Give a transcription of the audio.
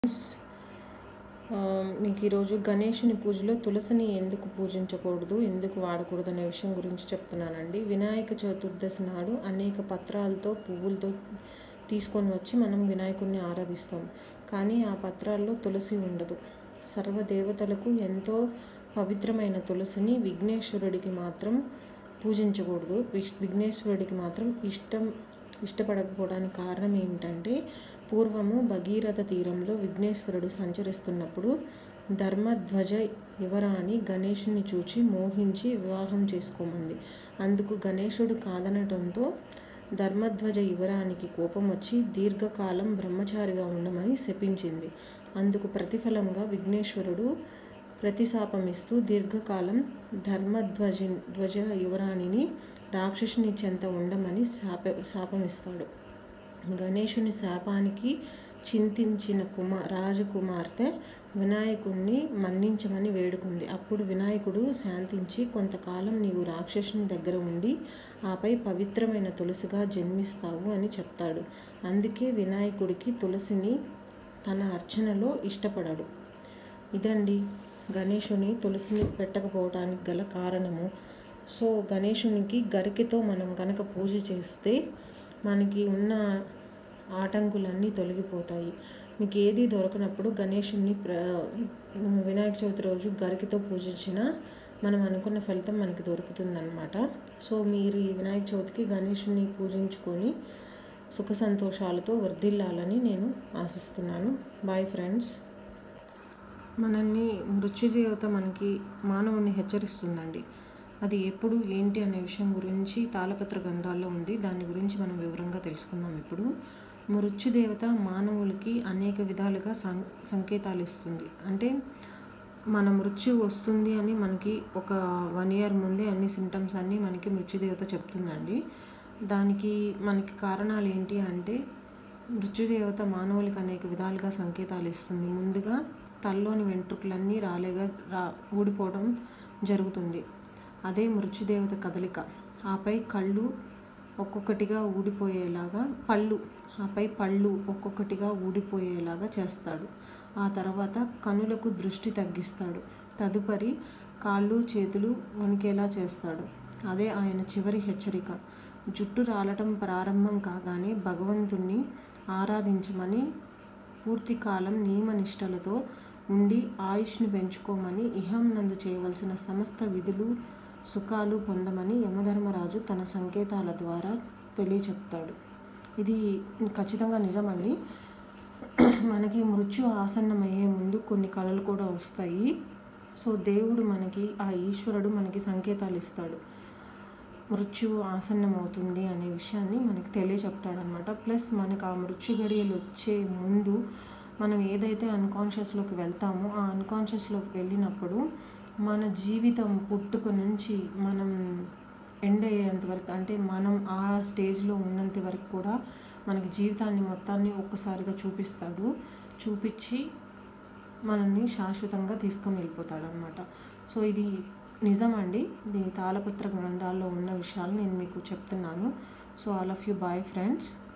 friends ఆ, మీకు ఈరోజు గణేషుని పూజలో తులసిని ఎందుకు పూజించకూడదు ఎందుకు వాడకూడదు అనే విషయం గురించి చెప్తున్నానండి వినాయక చతుర్దశి నాడు అనేక పత్రాలతో పువ్వులతో తీసుకొని వచ్చి మనం వినాయకుడిని ఆరాధిస్తాం కానీ ఆ పత్రాల్లో తులసి ఉండదు సర్వదేవతలకు ఎంతో పవిత్రమైన తులసిని విఘ్నేశ్వరుడికి మాత్రం పూజించకూడదు విష్- విఘ్నేశ్వరుడికి మాత్రం ఇష్టం ఇష్టపడకపోవడానికి కారణం ఏమిటంటే పూర్వము భగీరథ తీరంలో విఘ్నేశ్వరుడు సంచరిస్తున్నప్పుడు ధర్మధ్వజ యువరాణి గణేషుని చూచి మోహించి వివాహం చేసుకోమంది అందుకు గణేశుడు కాదనటంతో ధర్మధ్వజ యువరానికి కోపం వచ్చి దీర్ఘకాలం బ్రహ్మచారిగా ఉండమని శపించింది అందుకు ప్రతిఫలంగా విఘ్నేశ్వరుడు ప్రతిశాపమిస్తూ దీర్ఘకాలం ధర్మధ్వజ ధ్వజ యువరాణిని రాక్షసుని చెంత ఉండమని శాప శాపమిస్తాడు గణేశుని శాపానికి చింతించిన కుమార్ రాజకుమార్తె వినాయకుణ్ణి మన్నించమని వేడుకుంది అప్పుడు వినాయకుడు శాంతించి కొంతకాలం నీవు రాక్షసుని దగ్గర ఉండి ఆపై పవిత్రమైన తులసిగా జన్మిస్తావు అని చెప్తాడు అందుకే వినాయకుడికి తులసిని తన అర్చనలో ఇష్టపడడు ఇదండి గణేశుని తులసిని పెట్టకపోవడానికి గల కారణము సో గణేశునికి గరికెతో మనం కనుక పూజ చేస్తే మనకి ఉన్న ఆటంకులన్నీ తొలగిపోతాయి మీకు ఏది దొరకనప్పుడు గణేశుని ప్ర వినాయక చవితి రోజు గరికెతో పూజించిన మనం అనుకున్న ఫలితం మనకి దొరుకుతుందన్నమాట సో మీరు ఈ వినాయక చవితికి గణేశుని పూజించుకొని సుఖ సంతోషాలతో వర్ధిల్లాలని నేను ఆశిస్తున్నాను బాయ్ ఫ్రెండ్స్ మనల్ని మృత్యుదేవత మనకి మానవుని హెచ్చరిస్తుందండి అది ఎప్పుడు ఏంటి అనే విషయం గురించి తాళపత్ర గ్రంథాల్లో ఉంది దాని గురించి మనం వివరంగా తెలుసుకుందాం ఇప్పుడు మృత్యుదేవత మానవులకి అనేక విధాలుగా సం సంకేతాలు ఇస్తుంది అంటే మన మృత్యు వస్తుంది అని మనకి ఒక వన్ ఇయర్ ముందే అన్ని సిమ్టమ్స్ అన్నీ మనకి మృత్యుదేవత చెప్తుందండి దానికి మనకి కారణాలు ఏంటి అంటే మృత్యుదేవత మానవులకు అనేక విధాలుగా సంకేతాలు ఇస్తుంది ముందుగా తలలోని వెంట్రుకలన్నీ రాలేగా రా ఊడిపోవడం జరుగుతుంది అదే మృత్యుదేవత కదలిక ఆపై కళ్ళు ఒక్కొక్కటిగా ఊడిపోయేలాగా పళ్ళు ఆపై పళ్ళు ఒక్కొక్కటిగా ఊడిపోయేలాగా చేస్తాడు ఆ తర్వాత కనులకు దృష్టి తగ్గిస్తాడు తదుపరి కాళ్ళు చేతులు వణికేలా చేస్తాడు అదే ఆయన చివరి హెచ్చరిక జుట్టు రాలటం ప్రారంభం కాగానే భగవంతుణ్ణి ఆరాధించమని పూర్తి కాలం నియమనిష్టలతో ఉండి ఆయుష్ను పెంచుకోమని ఇహం నందు చేయవలసిన సమస్త విధులు సుఖాలు పొందమని యమధర్మరాజు తన సంకేతాల ద్వారా తెలియచెప్తాడు ఇది ఖచ్చితంగా నిజమండి మనకి మృత్యు ఆసన్నమయ్యే ముందు కొన్ని కళలు కూడా వస్తాయి సో దేవుడు మనకి ఆ ఈశ్వరుడు మనకి సంకేతాలు ఇస్తాడు మృత్యు ఆసన్నమవుతుంది అనే విషయాన్ని మనకి తెలియచెప్తాడనమాట ప్లస్ మనకు ఆ మృత్యు గడియలు వచ్చే ముందు మనం ఏదైతే అన్కాన్షియస్లోకి వెళ్తామో ఆ అన్కాన్షియస్లోకి వెళ్ళినప్పుడు మన జీవితం పుట్టుక నుంచి మనం ఎండ్ అయ్యేంత వరకు అంటే మనం ఆ స్టేజ్లో ఉన్నంత వరకు కూడా మనకి జీవితాన్ని మొత్తాన్ని ఒక్కసారిగా చూపిస్తాడు చూపించి మనల్ని శాశ్వతంగా తీసుకొని వెళ్ళిపోతాడు అనమాట సో ఇది నిజమండి దీని తాళపత్ర గ్రంథాల్లో ఉన్న విషయాలు నేను మీకు చెప్తున్నాను so all of you boy friends